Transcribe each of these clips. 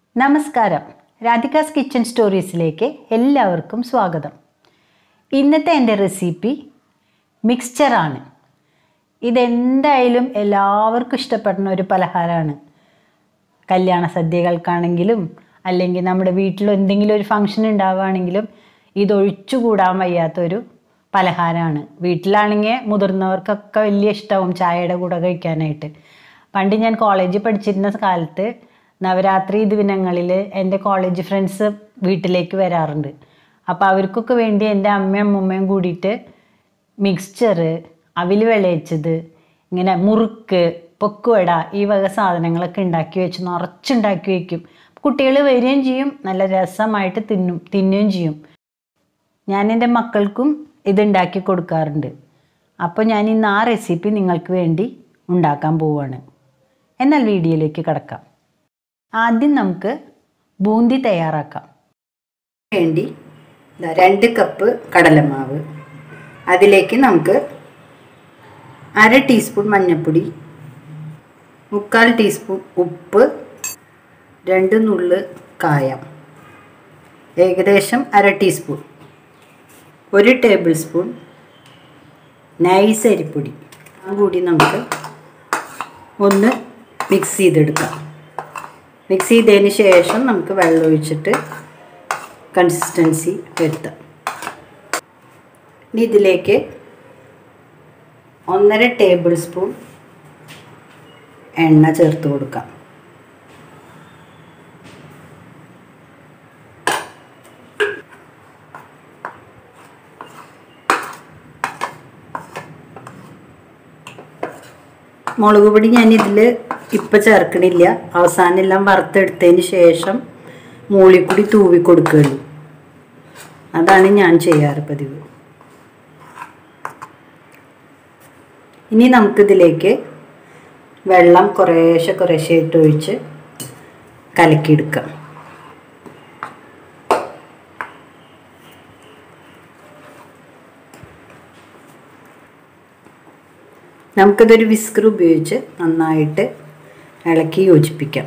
നമസ്കാരം രാധികാസ് കിച്ചൺ സ്റ്റോറീസിലേക്ക് എല്ലാവർക്കും സ്വാഗതം ഇന്നത്തെ എൻ്റെ റെസിപ്പി മിക്സ്ചറാണ് ഇതെന്തായാലും എല്ലാവർക്കും ഇഷ്ടപ്പെടുന്ന ഒരു പലഹാരമാണ് കല്യാണ സദ്യകൾക്കാണെങ്കിലും അല്ലെങ്കിൽ നമ്മുടെ വീട്ടിൽ എന്തെങ്കിലും ഒരു ഫംഗ്ഷൻ ഉണ്ടാവുകയാണെങ്കിലും ഇതൊഴിച്ചുകൂടാൻ വയ്യാത്തൊരു പലഹാരമാണ് വീട്ടിലാണെങ്കിൽ മുതിർന്നവർക്കൊക്കെ വലിയ ഇഷ്ടവും ചായയുടെ കൂടെ കഴിക്കാനായിട്ട് പണ്ട് ഞാൻ കോളേജിൽ പഠിച്ചിരുന്ന കാലത്ത് നവരാത്രി ദിനങ്ങളിൽ എൻ്റെ കോളേജ് ഫ്രണ്ട്സ് വീട്ടിലേക്ക് വരാറുണ്ട് അപ്പോൾ അവർക്കൊക്കെ വേണ്ടി എൻ്റെ അമ്മയും അമ്മൂമ്മയും കൂടിയിട്ട് മിക്സ്ചർ അവിൽ വിളയിച്ചത് ഇങ്ങനെ മുറുക്ക് പൊക്കുവട ഈ വക സാധനങ്ങളൊക്കെ ഉണ്ടാക്കി വെച്ച് നിറച്ചുണ്ടാക്കി വയ്ക്കും കുട്ടികൾ വരികയും ചെയ്യും നല്ല രസമായിട്ട് തിന്നും തിന്നുകയും ചെയ്യും ഞാൻ എൻ്റെ മക്കൾക്കും ഇതുണ്ടാക്കി കൊടുക്കാറുണ്ട് അപ്പോൾ ഞാൻ ഇന്ന് ആ റെസിപ്പി നിങ്ങൾക്ക് വേണ്ടി ഉണ്ടാക്കാൻ പോവുകയാണ് എന്നാൽ വീഡിയോയിലേക്ക് കിടക്കാം ആദ്യം നമുക്ക് ബൂന്തി തയ്യാറാക്കാം വേണ്ടി ദാ രണ്ട് കപ്പ് കടലമാവ് അതിലേക്ക് നമുക്ക് അര ടീസ്പൂൺ മഞ്ഞൾപ്പൊടി മുക്കാൽ ടീസ്പൂൺ ഉപ്പ് രണ്ട് നുള്ള് കായം ഏകദേശം അര ടീസ്പൂൺ ഒരു ടേബിൾ സ്പൂൺ നൈസ് അരിപ്പൊടി അതും കൂടി നമുക്ക് ഒന്ന് മിക്സ് ചെയ്തെടുക്കാം മിക്സ് ചെയ്തതിന് ശേഷം നമുക്ക് വെള്ളം ഒഴിച്ചിട്ട് കൺസിസ്റ്റൻസി വരുത്താം ഇനി ഇതിലേക്ക് ഒന്നര ടേബിൾ സ്പൂൺ എണ്ണ ചേർത്ത് കൊടുക്കാം മുളക് പൊടി ഞാൻ ഇതിൽ ഇപ്പം ചേർക്കണില്ല അവസാനം എല്ലാം വറുത്തെടുത്തതിന് ശേഷം മൂളിക്കൂടി തൂവി കൊടുക്കുകയുള്ളൂ അതാണ് ഞാൻ ചെയ്യാറ് പതിവ് ഇനി നമുക്കിതിലേക്ക് വെള്ളം കുറേശ്ശെ കുറേശ്ശെ ഇട്ട് ഒഴിച്ച് കലക്കിയെടുക്കാം നമുക്കിതൊരു വിസ്കർ ഉപയോഗിച്ച് നന്നായിട്ട് ഇളക്കി യോജിപ്പിക്കാം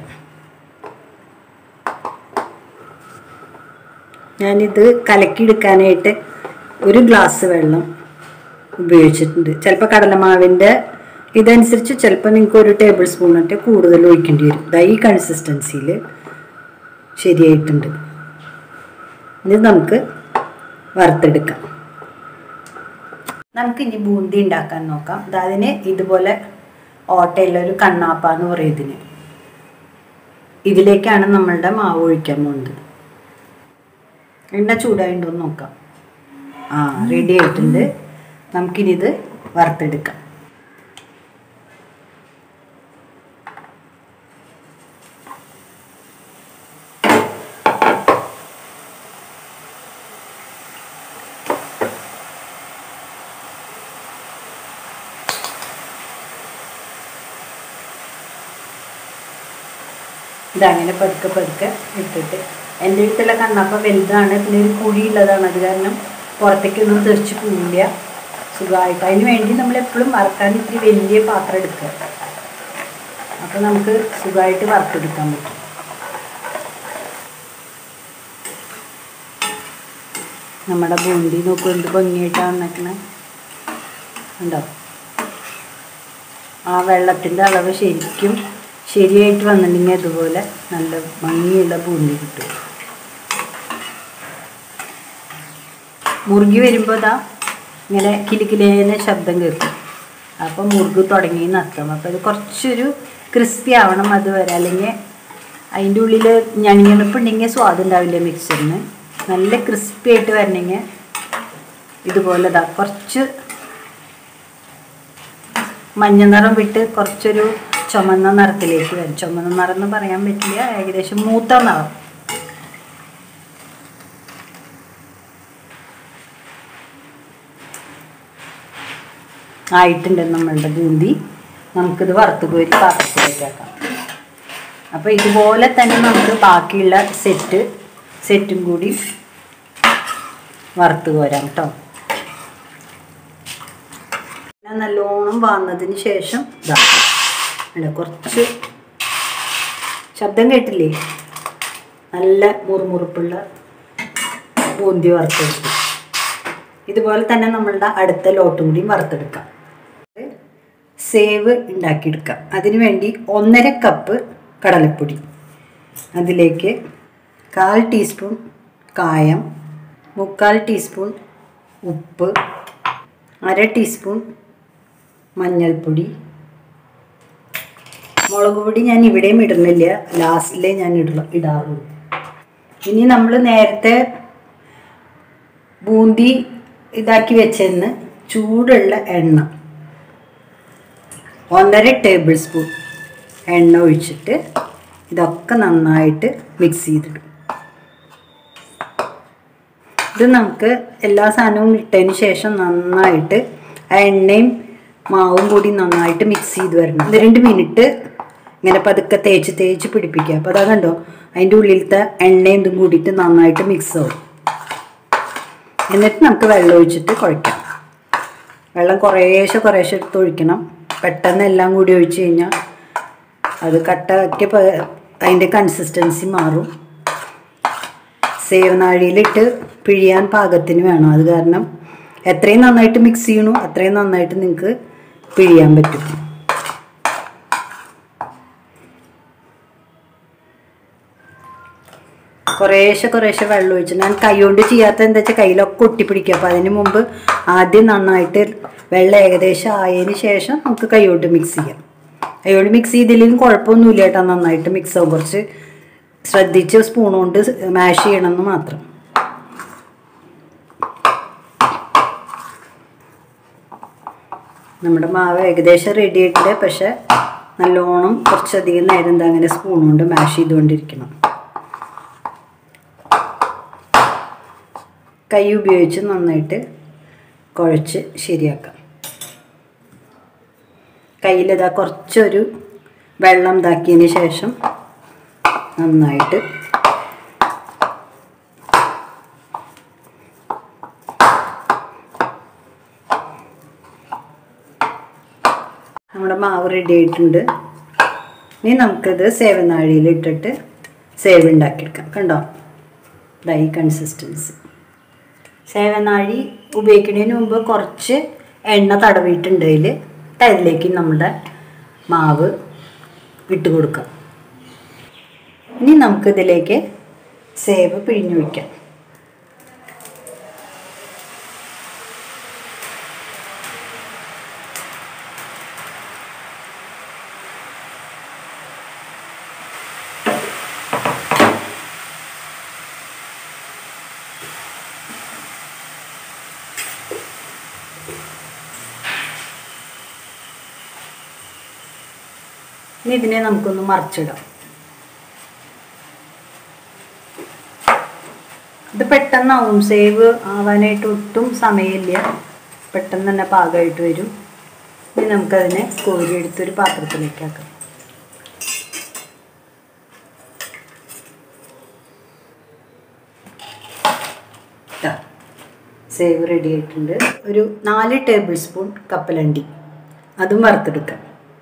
ഞാനിത് കലക്കിയെടുക്കാനായിട്ട് ഒരു ഗ്ലാസ് വെള്ളം ഉപയോഗിച്ചിട്ടുണ്ട് ചിലപ്പോൾ കടലമാവിൻ്റെ ഇതനുസരിച്ച് ചിലപ്പോൾ നിങ്ങൾക്ക് ഒരു ടേബിൾ സ്പൂണൊക്കെ കൂടുതൽ ഒഴിക്കേണ്ടി വരും ഇതാ ഈ കൺസിസ്റ്റൻസിയിൽ ശരിയായിട്ടുണ്ട് ഇത് നമുക്ക് വറുത്തെടുക്കാം നമുക്കിനി ബൂന്തി ഉണ്ടാക്കാൻ നോക്കാം അത് അതിന് ഇതുപോലെ ഓട്ടയുള്ള ഒരു കണ്ണാപ്പ എന്ന് പറയും ഇതിന് ഇതിലേക്കാണ് നമ്മളുടെ മാവ് ഒഴിക്കാൻ പോകുന്നത് എണ്ണ ചൂടായിട്ടുണ്ടോ എന്ന് നോക്കാം ആ റെഡി ആയിട്ടുണ്ട് നമുക്കിനി ഇത് വറുത്തെടുക്കാം ഇതങ്ങനെ പതുക്കെ പതുക്കെ ഇട്ടിട്ട് എൻ്റെ വീട്ടിലെ കണ്ണപ്പം വലുതാണ് പിന്നെ ഒരു കുഴിയുള്ളതാണ് അത് കാരണം പുറത്തേക്കൊന്നും തെറിച്ച് പോവില്ല സുഖമായിട്ട് അതിന് വേണ്ടി നമ്മൾ എപ്പോഴും വറുക്കാൻ ഇത്തിരി വലിയ പാത്രം എടുക്കുക അപ്പോൾ നമുക്ക് സുഖമായിട്ട് വറുത്തെടുക്കാൻ പറ്റും നമ്മുടെ ബൂന്തി നോക്കൂ എന്ത് ഭംഗിയായിട്ടാണ് വന്നേക്കണേ ഉണ്ടോ ആ വെള്ളത്തിൻ്റെ അളവ് ശരിക്കും ശരിയായിട്ട് വന്നിട്ടുണ്ടെങ്കിൽ അതുപോലെ നല്ല ഭംഗിയുള്ള ബൂന്തി കിട്ടും മുറുകി വരുമ്പോൾ ഇതാ ഇങ്ങനെ കിലുക്കിലേനെ ശബ്ദം കേൾക്കും അപ്പം മുറുക് തുടങ്ങി നത്തം അപ്പോൾ ഇത് കുറച്ചൊരു ക്രിസ്പി ആവണം അതുവരെ അല്ലെങ്കിൽ അതിൻ്റെ ഉള്ളിൽ ഞണിഞ്ഞണിപ്പുണ്ടെങ്കിൽ സ്വാദ് ഉണ്ടാവില്ല മിക്സറിന് നല്ല ക്രിസ്പി ആയിട്ട് വരണമെങ്കിൽ ഇതുപോലെ ഇതാ കുറച്ച് മഞ്ഞ നിറം വിട്ട് കുറച്ചൊരു ചുമന്ന നിറത്തിലേക്ക് വരും ചുമന്ന നിറം എന്ന് പറയാൻ പറ്റില്ല ഏകദേശം മൂത്ത നിറം ആയിട്ടുണ്ട് നമ്മളുടെ ബൂന്തി നമുക്കിത് വറുത്ത് കോരി പാത്രത്തിലേക്ക് ആക്കാം അപ്പോൾ ഇതുപോലെ തന്നെ നമുക്ക് ബാക്കിയുള്ള സെറ്റ് സെറ്റും കൂടി വറുത്ത് കോരാം കേട്ടോ പിന്നെ നല്ലോണം വന്നതിന് ശേഷം ഇതാ അല്ല കുറച്ച് ശബ്ദം കേട്ടില്ലേ നല്ല മുറുമുറുപ്പുള്ള ബൂന്തി വറുത്തെടുക്കും ഇതുപോലെ തന്നെ നമ്മളുടെ അടുത്ത ലോട്ടും കൂടിയും വറുത്തെടുക്കാം സേവ് ഉണ്ടാക്കിയെടുക്കാം അതിനു വേണ്ടി ഒന്നര കപ്പ് കടലപ്പൊടി അതിലേക്ക് കാൽ ടീസ്പൂൺ കായം മുക്കാൽ ടീസ്പൂൺ ഉപ്പ് അര ടീസ്പൂൺ മഞ്ഞൾപ്പൊടി മുളക് പൊടി ഞാൻ ഇവിടെയും ഇടുന്നില്ല ലാസ്റ്റിലേ ഞാൻ ഇട ഇടാറുള്ളൂ ഇനി നമ്മൾ നേരത്തെ ബൂന്തി ഇതാക്കി വെച്ചെന്ന് ചൂടുള്ള എണ്ണ ഒന്നര ടേബിൾ സ്പൂൺ എണ്ണ ഒഴിച്ചിട്ട് ഇതൊക്കെ നന്നായിട്ട് മിക്സ് ചെയ്തിടും ഇത് നമുക്ക് എല്ലാ സാധനവും ഇട്ടതിന് ശേഷം നന്നായിട്ട് ആ എണ്ണയും മാവും കൂടി നന്നായിട്ട് മിക്സ് ചെയ്ത് വരണം ഇത് രണ്ട് മിനിറ്റ് ഇങ്ങനെ പതുക്കെ തേച്ച് തേച്ച് പിടിപ്പിക്കുക അപ്പോൾ അതാ കണ്ടോ അതിൻ്റെ ഉള്ളിലത്തെ എണ്ണയും ഇതും കൂടിയിട്ട് നന്നായിട്ട് മിക്സ് ആവും എന്നിട്ട് നമുക്ക് വെള്ളം ഒഴിച്ചിട്ട് കുഴയ്ക്കാം വെള്ളം കുറേശ്ശെ കുറേശ്ശെ എടുത്ത് ഒഴിക്കണം പെട്ടെന്ന് എല്ലാം കൂടി ഒഴിച്ച് കഴിഞ്ഞാൽ അത് കട്ടയ്ക്ക് അതിൻ്റെ കൺസിസ്റ്റൻസി മാറും സേവനാഴിയിലിട്ട് പിഴിയാൻ പാകത്തിന് വേണം അത് കാരണം എത്രയും നന്നായിട്ട് മിക്സ് ചെയ്യണോ അത്രയും നന്നായിട്ട് നിങ്ങൾക്ക് പിഴിയാൻ പറ്റും കുറേശ്ശെ കുറേശ്ശെ വെള്ളം ഒഴിച്ച് ഞാൻ കൈ കൊണ്ട് ചെയ്യാത്ത എന്താ വെച്ചാൽ കയ്യിലൊക്കെ ഒട്ടിപ്പിടിക്കുക അപ്പോൾ അതിന് മുമ്പ് ആദ്യം നന്നായിട്ട് വെള്ളം ഏകദേശം ആയതിന് ശേഷം നമുക്ക് കൈ കൊണ്ട് മിക്സ് ചെയ്യാം കൈ കൊണ്ട് മിക്സ് ചെയ്തില്ലെങ്കിലും കുഴപ്പമൊന്നുമില്ല കേട്ടോ നന്നായിട്ട് മിക്സ് ആവും കുറച്ച് ശ്രദ്ധിച്ച് സ്പൂൺ കൊണ്ട് മാഷ് ചെയ്യണമെന്ന് മാത്രം നമ്മുടെ മാവ് ഏകദേശം റെഡി ആയിട്ടുണ്ട് പക്ഷെ നല്ലോണം കുറച്ചധികം നേരം എന്താ അങ്ങനെ സ്പൂൺ കൊണ്ട് മാഷ് ചെയ്തുകൊണ്ടിരിക്കണം കൈ ഉപയോഗിച്ച് നന്നായിട്ട് കുഴച്ച് ശരിയാക്കാം കയ്യിലിതാ കുറച്ചൊരു വെള്ളം ഇതാക്കിയതിന് ശേഷം നന്നായിട്ട് നമ്മുടെ മാവ് റെഡി ആയിട്ടുണ്ട് ഇനി നമുക്കിത് സേവനാഴിയിൽ ഇട്ടിട്ട് സേവ് ഉണ്ടാക്കിയെടുക്കാം കണ്ടോ ഇതാ ഈ കൺസിസ്റ്റൻസി സേവനാഴി ഉപയോഗിക്കുന്നതിന് മുമ്പ് കുറച്ച് എണ്ണ തടവിയിട്ടുണ്ട് അതിൽ അതിലേക്ക് നമ്മുടെ മാവ് ഇട്ട് കൊടുക്കാം ഇനി നമുക്കിതിലേക്ക് സേവ് പിഴിഞ്ഞു വയ്ക്കാം ഇനി ഇതിനെ നമുക്കൊന്ന് മറിച്ചിടാം ഇത് പെട്ടെന്നാവും സേവ് ആവാനായിട്ട് ഒട്ടും സമയമില്ല പെട്ടെന്ന് തന്നെ പാകമായിട്ട് വരും ഇനി നമുക്കതിനെ കോരി എടുത്തൊരു പാത്രത്തിലേക്ക് ആക്കാം ദാ, സേവ് റെഡി ആയിട്ടുണ്ട് ഒരു നാല് ടേബിൾ സ്പൂൺ കപ്പലണ്ടി അതും വറുത്തെടുക്കാം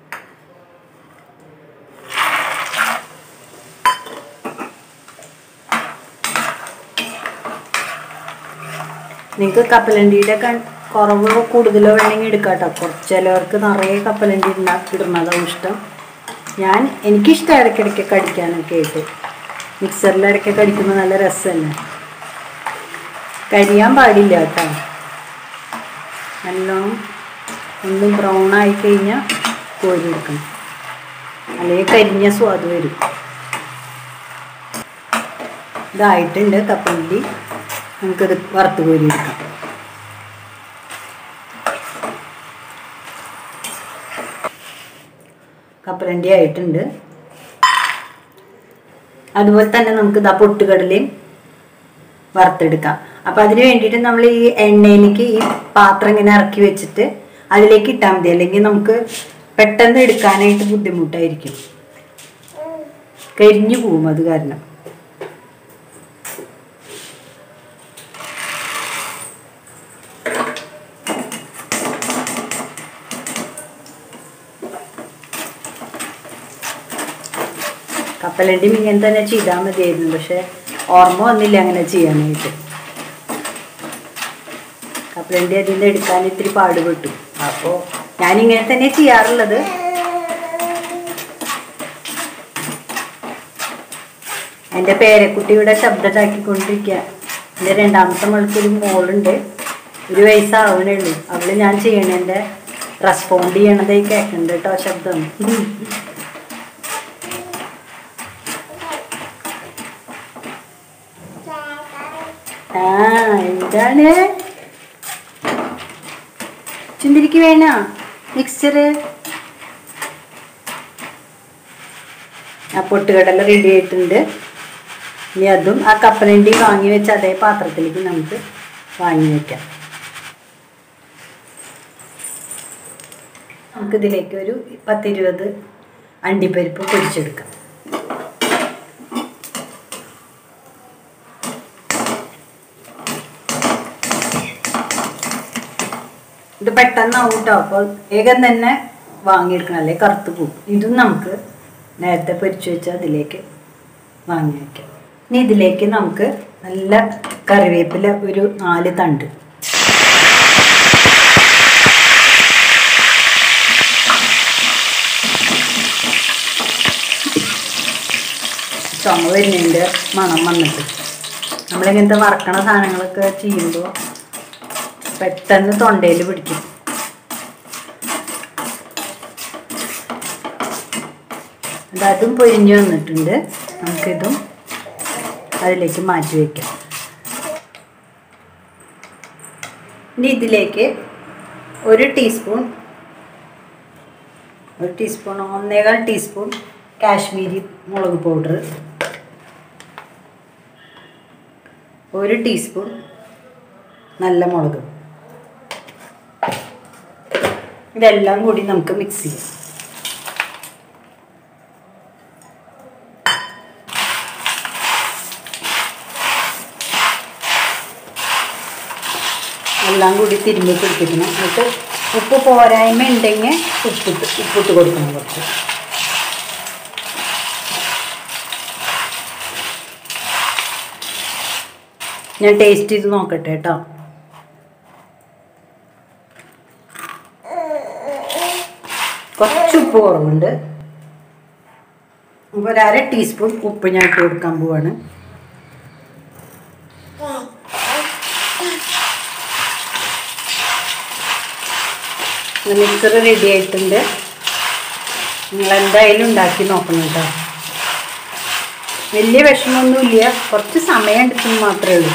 നിങ്ങൾക്ക് കപ്പലണ്ടിയുടെ കൺ- കുറവ് കൂടുതലോ വേണമെങ്കിൽ എടുക്കാം കേട്ടോ കുറച്ച് ചിലവർക്ക് നിറയെ കപ്പലണ്ടി ഉണ്ടാക്കി ഇടുന്നതാണ് ഇഷ്ടം ഞാൻ എനിക്കിഷ്ടം ഇടയ്ക്കിടയ്ക്ക് കടിക്കാനൊക്കെ ആയിട്ട് മിക്സറിൽ ഇടയ്ക്ക് കടിക്കുമ്പോൾ നല്ല രസമല്ലേ കരിയാൻ പാടില്ല കേട്ടോ നല്ലോണം ഒന്ന് ബ്രൗൺ ആയി കഴിഞ്ഞാൽ കോരി എടുക്കണം അല്ലെങ്കിൽ കരിഞ്ഞ സ്വാദ് വരും ഇതായിട്ടുണ്ട് കപ്പലണ്ടി നമുക്കിത് വറുത്ത് കോരി എടുക്കാം കപ്പലണ്ടി ആയിട്ടുണ്ട് അതുപോലെ തന്നെ നമുക്ക് ഇതാ പൊട്ടുകടലയും വറുത്തെടുക്കാം അപ്പം അതിന് വേണ്ടിയിട്ട് നമ്മൾ ഈ എണ്ണയിലേക്ക് ഈ പാത്രം ഇങ്ങനെ ഇറക്കി വെച്ചിട്ട് അതിലേക്ക് ഇട്ടാൽ മതി അല്ലെങ്കിൽ നമുക്ക് പെട്ടെന്ന് എടുക്കാനായിട്ട് ബുദ്ധിമുട്ടായിരിക്കും കരിഞ്ഞു പോവും അത് കാരണം കപ്പലണ്ടിയും ഇങ്ങനെ തന്നെ ചെയ്താൽ മതിയായിരുന്നു പക്ഷെ ഓർമ്മ വന്നില്ല അങ്ങനെ ചെയ്യാനായിട്ട് കപ്പലണ്ടി അതിൽ നിന്ന് എടുക്കാൻ ഇത്തിരി പാടുപെട്ടു അപ്പോൾ ഞാനിങ്ങനെ തന്നെ ചെയ്യാറുള്ളത് എൻ്റെ പേരക്കുട്ടിയുടെ ശബ്ദം ഉണ്ടാക്കിക്കൊണ്ടിരിക്കുക എൻ്റെ രണ്ടാമത്തെ മൾക്കൊരു മോളുണ്ട് ഒരു വയസ്സാവണേ ഉള്ളൂ അവള് ഞാൻ ചെയ്യണേൻ്റെ റെസ്പോണ്ട് ചെയ്യണതേ കേൾക്കുന്നുണ്ട് കേട്ടോ ശബ്ദം ആ എന്താണ് ചുന്തിരിക്ക് വേണ മിക്സ്ചറ് ആ പൊട്ടുകടല റെഡി ആയിട്ടുണ്ട് ഇനി അതും ആ കപ്പലണ്ടി വാങ്ങി വെച്ച അതേ പാത്രത്തിലേക്ക് നമുക്ക് വാങ്ങി വെക്കാം നമുക്കിതിലേക്ക് ഒരു പത്തിരുപത് അണ്ടിപ്പരിപ്പ് പൊരിച്ചെടുക്കാം ഇത് പെട്ടെന്നാവും കേട്ടോ അപ്പോൾ വേഗം തന്നെ വാങ്ങിയെടുക്കണം അല്ലെ കറുത്ത് പോകും ഇതും നമുക്ക് നേരത്തെ പൊരിച്ചു വെച്ചാൽ അതിലേക്ക് വാങ്ങി വയ്ക്കാം ഇനി ഇതിലേക്ക് നമുക്ക് നല്ല കറിവേപ്പില ഒരു നാല് തണ്ട് ചുമ വരുന്നതിൻ്റെ മണം വന്നിട്ട് നമ്മളിങ്ങനത്തെ വറക്കണ സാധനങ്ങളൊക്കെ ചെയ്യുമ്പോൾ പെട്ടെന്ന് തൊണ്ടയിൽ പിടിക്കും അത് അതും പൊരിഞ്ഞു വന്നിട്ടുണ്ട് നമുക്കിതും അതിലേക്ക് മാറ്റി വയ്ക്കാം ഇനി ഇതിലേക്ക് ഒരു ടീസ്പൂൺ ഒരു ടീസ്പൂൺ ഒന്നേകാൽ ടീസ്പൂൺ കാശ്മീരി മുളക് പൗഡർ ഒരു ടീസ്പൂൺ നല്ല മുളക് ഇതെല്ലാം കൂടി നമുക്ക് മിക്സ് ചെയ്യാം എല്ലാം കൂടി തിരുമ്പി പിടിപ്പിക്കണം എന്നിട്ട് ഉപ്പ് പോരായ്മ ഉണ്ടെങ്കിൽ ഉപ്പിട്ട് ഉപ്പിട്ട് കൊടുക്കണം കുറച്ച് ഞാൻ ടേസ്റ്റ് ചെയ്ത് നോക്കട്ടെ കേട്ടോ കുറച്ച് ഉപ്പ് കുറവുണ്ട് അപ്പോൾ ഒരു അര ടീസ്പൂൺ ഉപ്പ് ഞാൻ ഇട്ട് കൊടുക്കാൻ പോവാണ് മിക്സർ റെഡി ആയിട്ടുണ്ട് നിങ്ങൾ എന്തായാലും ഉണ്ടാക്കി നോക്കണം കേട്ടോ വലിയ വിഷമമൊന്നുമില്ല കുറച്ച് സമയം എടുക്കുന്നു മാത്രമേ ഉള്ളൂ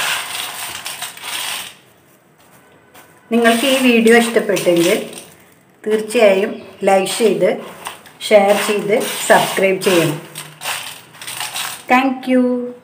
നിങ്ങൾക്ക് ഈ വീഡിയോ ഇഷ്ടപ്പെട്ടെങ്കിൽ തീർച്ചയായും ലൈക്ക് ചെയ്ത് ഷെയർ ചെയ്ത് സബ്സ്ക്രൈബ് ചെയ്യണം താങ്ക് യു